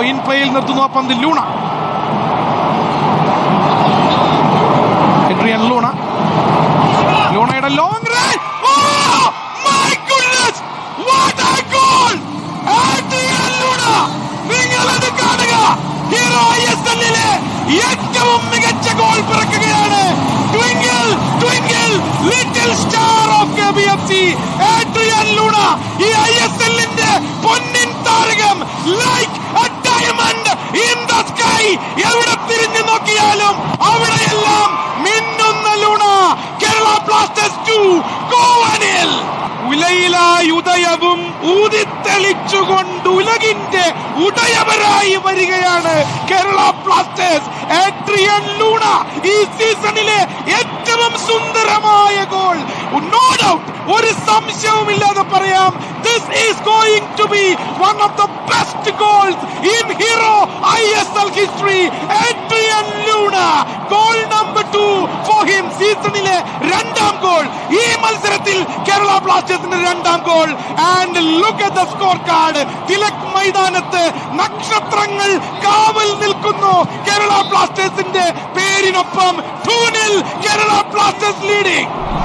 in പ്ലേയിൽ നിർത്തുന്നു ആ പന്ത് ലൂണ എഡ്രിയൻ ലൂണ ലൂണയുടെ long run my goodness what a goal Adrian Luna നിങ്ങൾ അത് കാണുക ഹീറോ ഐ എസ് എല്ലിലെ ഏറ്റവും മികച്ച ഗോൾ പിറക്കുകയാണ് twinkle twinkle little star of K B F C Adrian Luna ഈ ഐ എസ് എല്ലിന്റെ പൊന്നിൻ താരകം like a diamond in the sky എവിടെ തിരിഞ്ഞു നോക്കിയാലും അവിടെയെല്ലാം മിന്നുന്ന Luna Kerala Blasters two Goa nil ഉലയിലായി ഉദയവും ഊതിത്തെളിച്ചുകൊണ്ട് ഉലകിന്റെ ഉദയവരായി വരികയാണ് കേരള ബ്ലാസ്റ്റേഴ്സ് എഡ്രിയൻ ലൂണ ഈ സീസണിലെ ഏറ്റവും സുന്ദരമായ ഗോൾ നോ ഡൗട്ട് ഒരു സംശയവുമില്ലാതെ പറയാം this is going to be one of the best goals in Hero I S L history Adrian Luna goal number two for him സീസണിലെ രണ്ടാം ഗോൾ ഈ മത്സരത്തിൽ കേരള ബ്ലാസ്റ്റേഴ്സിന്റെ രണ്ടാം goal and look at the score card Tilak മൈതാനത്ത് നക്ഷത്രങ്ങൾ കാവൽ നിൽക്കുന്നു കേരള ബ്ലാസ്റ്റേഴ്സിന്റെ പേരിനൊപ്പം ടൂനിൽ കേരള ബ്ലാസ്റ്റേഴ്സ് ലീഡിംഗ്